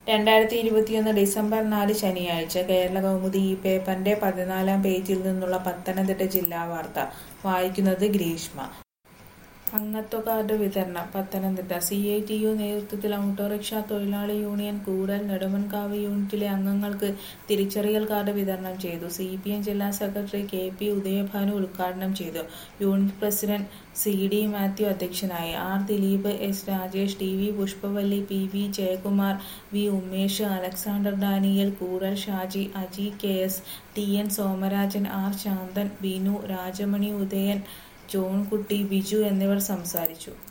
രണ്ടായിരത്തി ഇരുപത്തിയൊന്ന് ഡിസംബർ നാല് ശനിയാഴ്ച കേരള കൗമുദി ഈ പേപ്പറിന്റെ പതിനാലാം പേജിൽ നിന്നുള്ള പത്തനംതിട്ട ജില്ലാ വാർത്ത വായിക്കുന്നത് ഗ്രീഷ്മ അംഗത്വ കാർഡ് വിതരണം Pathanamthitta C I T U നേതൃത്വത്തിൽ ഓട്ടോറിക്ഷ തൊഴിലാളി യൂണിയൻ കൂടൽ നെടുമൺകാവ് യൂണിറ്റിലെ അംഗങ്ങൾക്ക് തിരിച്ചറിയൽ കാർഡ് വിതരണം ചെയ്തു സി പി എം ജില്ലാ സെക്രട്ടറി കെ പി ഉദയഭാനു ഉദ്ഘാടനം ചെയ്തു unit president C D Mathew അധ്യക്ഷനായി R Dileep S Rajesh T V Pushpavalli P V Jayakumar V Umesh Alexander Daniel Koodal Shaji Aji K S T N Somarajan R Santhan Binu Rajamani Udayan Johnkutty Biju എന്നിവർ സംസാരിച്ചു